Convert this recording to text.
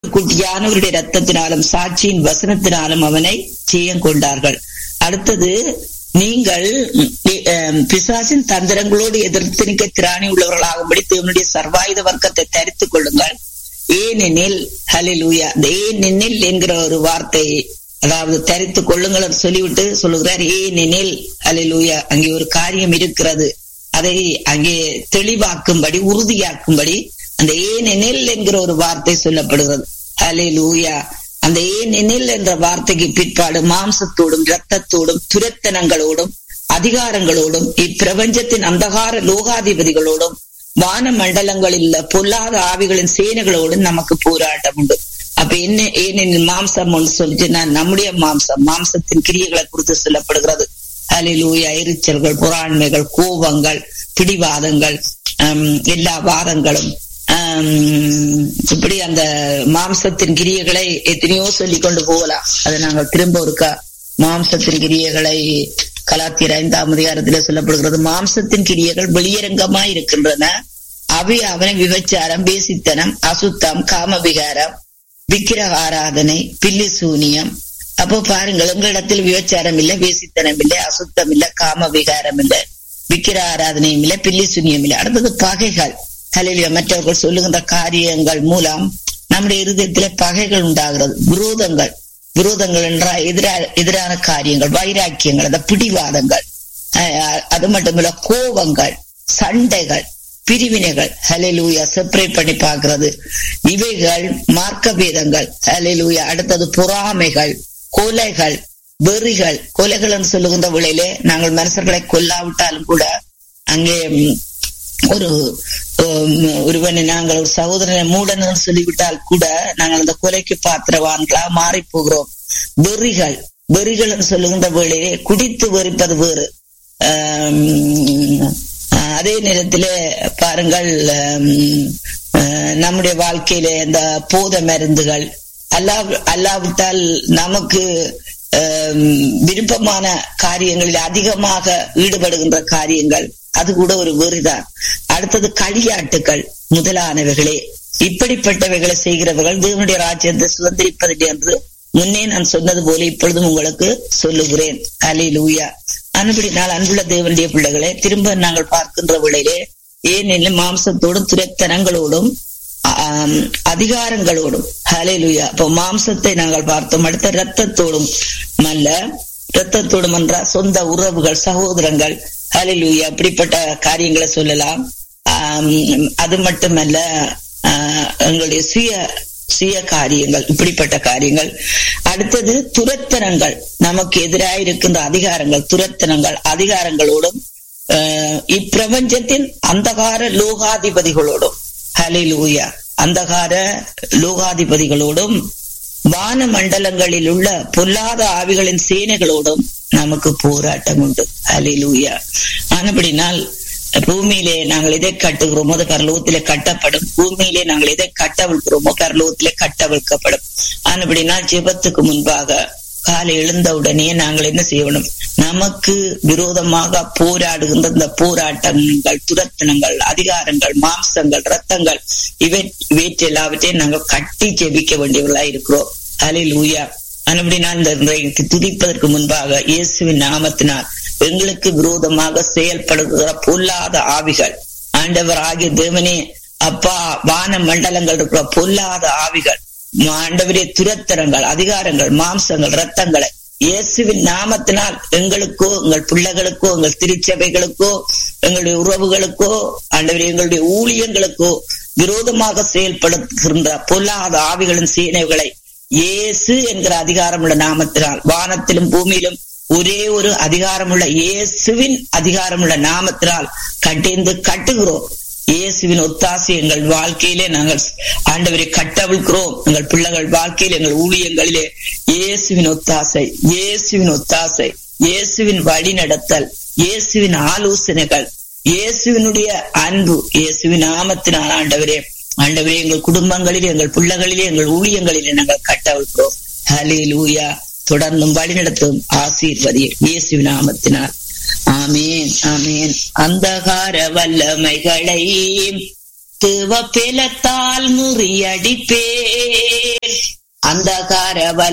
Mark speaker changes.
Speaker 1: ஆட்டுக்குட்டியானவருடைய ரத்தத்தினாலும் சாட்சியின் வசனத்தினாலும் அவனை ஜெயம் கொண்டார்கள் அடுத்தது நீங்கள் அஹ், பிசாசின் தந்திரங்களோடு எதிர்த்து நிற்க திராணி உள்ளவர்களாகும்படி தேவனுடைய சர்வாயுத வர்க்கத்தை தரித்துக் கொள்ளுங்கள் ஏனெனில் ஹலிலூயா அந்த ஏனெனில் என்கிற ஒரு வார்த்தை அதாவது தரித்துக் கொள்ளுங்கள் என்று சொல்லிவிட்டு சொல்லுகிறார் ஏனெனில் ஹலிலூயா அங்கே ஒரு காரியம் இருக்கிறது அதை அங்கே தெளிவாக்கும்படி உறுதியாக்கும்படி அந்த ஏனெனில் என்கிற ஒரு வார்த்தை சொல்லப்படுகிறது ஹலிலூயா அந்த ஏனெனில் என்ற வார்த்தைக்கு பிற்பாடு மாம்சத்தோடும் இரத்தத்தோடும் துரத்தனங்களோடும் அதிகாரங்களோடும் இப்பிரபஞ்சத்தின் அந்தகார லோகாதிபதிகளோடும் வான மண்டலங்களில் உள்ள பொல்லாத ஆவிகளின் சேனைகளோடும் நமக்கு போராட்டம் உண்டு அப்ப என்ன ஏனெனில் மாம்சம் ஒன்று சொல்லிட்டு நான் நம்முடைய மாம்சம் மாம்சத்தின் கிரியைகளை குறித்து சொல்லப்படுகிறது அலிலூயா எரிச்சல்கள் புறாண்மைகள் கோபங்கள் பிடிவாதங்கள் ஹம், எல்லா வாதங்களும் ஹம், இப்படி அந்த மாம்சத்தின் கிரியைகளை எத்தனையோ சொல்லிக் கொண்டு போகலாம் அதை நாங்கள் திரும்ப ஒருக்கா மாம்சத்தின் கிரியைகளை கலாத்தியர் ஐந்தாம் அதிகாரத்திலே சொல்லப்படுகிறது மாம்சத்தின் கிரியைகள் வெளியரங்கமா இருக்கின்றன அவை அவனை விபச்சாரம் பேசித்தனம் அசுத்தம் காமவிகாரம் விக்கிரக ஆராதனை பில்லி சூனியம் அப்போ பாருங்கள் எங்களிடத்தில் விபச்சாரம் இல்லை வேசித்தனம் இல்லை அசுத்தம் இல்லை காம விகாரம் இல்லை விக்கிர ஆராதனையும் இல்லை பில்லி சூனியம் இல்லை அடுத்தது பகைகள் தலையில மற்றவர்கள் சொல்லுகின்ற காரியங்கள் மூலம் நம்முடைய இருதயத்திலே பகைகள் உண்டாகிறது விரோதங்கள் விரோதங்கள் என்றால் எதிரா எதிரான காரியங்கள் வைராக்கியங்கள் அந்த பிடிவாதங்கள் அஹ் அது மட்டுமில்ல கோபங்கள் சண்டைகள் பிரிவினைகள் ஹலெலூயா செப்பரேட் பண்ணி பார்க்கிறது இவைகள் மார்க்க பேதங்கள் ஹலெலூயா அடுத்தது பொறாமைகள் கொலைகள் வெறிகள் கொலைகள் என்று சொல்லுகின்ற விளையிலே நாங்கள் மனுஷர்களை கொல்லாவிட்டாலும் கூட அங்கே ம், ஒரு உம், ஒருவனை நாங்கள் ஒரு சகோதரனை மூடன்னு சொல்லிவிட்டால் கூட நாங்கள் அந்த கொலைக்கு பாத்திரவான்களா மாறி போகிறோம் வெறிகள் வெறிகள் என்று சொல்லுகின்ற வேளையே குடித்து வெறிப்பது வேறு ஆம், அதே நேரத்திலே பாருங்கள் ஆம், அஹ், நம்முடைய வாழ்க்கையில இந்த போத மருந்துகள் அல்லா அல்லாவிட்டால் நமக்கு ஆம், விருப்பமான காரியங்களில் அதிகமாக ஈடுபடுகின்ற காரியங்கள் அது கூட ஒரு வெறிதான் அடுத்தது களியாட்டுகள் முதலானவைகளே இப்படிப்பட்டவைகளை செய்கிறவர்கள் தேவனுடைய ராஜ்யத்தை சுதந்திரிப்பதில்லை என்று முன்னே நான் சொன்னது போல இப்பொழுதும் உங்களுக்கு சொல்லுகிறேன் அலிலூயா அன்படினால் அன்புள்ள தேவனுடைய பிள்ளைகளை திரும்ப நாங்கள் பார்க்கின்ற விளையிலே ஏனெனில் மாம்சத்தோடும் துரைத்தனங்களோடும் ஆம், அதிகாரங்களோடும் ஹalleluya அப்போ மாம்சத்தை நாங்கள் பார்த்தோம் அடுத்த இரத்தத்தோடும் அல்ல இரத்தத்தோடும் என்றால் சொந்த உறவுகள் சகோதரங்கள் ஹalleluya அப்படிப்பட்ட காரியங்களை சொல்லலாம் ஆம், அது மட்டுமல்ல ஆஹ், எங்களுடைய சுய சுய காரியங்கள் இப்படிப்பட்ட காரியங்கள் அடுத்தது துரத்தனங்கள் நமக்கு எதிராக இருக்கின்ற அதிகாரங்கள் துரத்தனங்கள் அதிகாரங்களோடும் ஆஹ், இப்பிரபஞ்சத்தின் அந்தகார லோகாதிபதிகளோடும் ஹலிலூயா அந்தகார லோகாதிபதிகளோடும் வான மண்டலங்களில் உள்ள பொல்லாத ஆவிகளின் சேனைகளோடும் நமக்கு போராட்டம் உண்டு ஹலிலூயா ஆனபடினால் பூமியிலே நாங்கள் எதை கட்டுகிறோமோ அது பரலோகத்திலே கட்டப்படும் பூமியிலே நாங்கள் எதை கட்டவிழ்கிறோமோ பரலோகத்திலே கட்டவிழ்க்கப்படும் ஆனபடினால் ஜெபத்துக்கு முன்பாக காலை எழுந்தவுடனே நாங்கள் என்ன செய்யணும் நமக்கு விரோதமாக போராடுகின்ற இந்த போராட்டங்கள் துரத்தனங்கள் அதிகாரங்கள் மாம்சங்கள் ரத்தங்கள் இவை இவற்றை எல்லாவற்றையும் நாங்கள் கட்டி ஜெபிக்க வேண்டியவர்களா இருக்கிறோம் அலில் ஊயா அப்படினால் இந்த இன்றைக்கு துதிப்பதற்கு முன்பாக இயேசுவின் நாமத்தினால் எங்களுக்கு விரோதமாக செயல்படுகிற பொல்லாத ஆவிகள் ஆண்டவர் ஆகிய தேவனே அப்பா வான மண்டலங்கள் இருக்கிற பொல்லாத ஆவிகள் ஆண்டவரே துரத்தரங்கள் அதிகாரங்கள் மாம்சங்கள் ரத்தங்களை இயேசுவின் நாமத்தினால் எங்களுக்கோ எங்கள் பிள்ளைகளுக்கோ எங்கள் திருச்சபைகளுக்கோ எங்களுடைய உறவுகளுக்கோ ஆண்டவரே எங்களுடைய ஊழியங்களுக்கோ விரோதமாக செயல்படுகின்ற பொல்லாத ஆவிகளின் சீனைகளை இயேசு என்கிற அதிகாரமுள்ள நாமத்தினால் வானத்திலும் பூமியிலும் ஒரே ஒரு அதிகாரமுள்ள இயேசுவின் அதிகாரமுள்ள நாமத்தினால் கட்டிந்து கட்டுகிறோம் இயேசுவின் ஒத்தாசை எங்கள் வாழ்க்கையிலே நாங்கள் ஆண்டவரை கட்டவிழ்கிறோம் எங்கள் பிள்ளைகள் வாழ்க்கையில் எங்கள் ஊழியங்களிலே இயேசுவின் ஒத்தாசை இயேசுவின் ஒத்தாசை இயேசுவின் வழி நடத்தல் இயேசுவின் ஆலோசனைகள் இயேசுவினுடைய அன்பு இயேசுவின் நாமத்தினால் ஆண்டவரே ஆண்டவரே எங்கள் குடும்பங்களிலே எங்கள் பிள்ளைகளிலே எங்கள் ஊழியங்களிலே நாங்கள் கட்டவிழ்கிறோம் ஹலே லூயா தொடர்ந்தும் வழிநடத்தும் ஆசீர்வதி இயேசுவின் நாமத்தினால் ஆமேன் ஆமேன் அந்தகார வல்லமைகளை தேவ பெலத்தால் முறியடிப்பேன் அந்தகார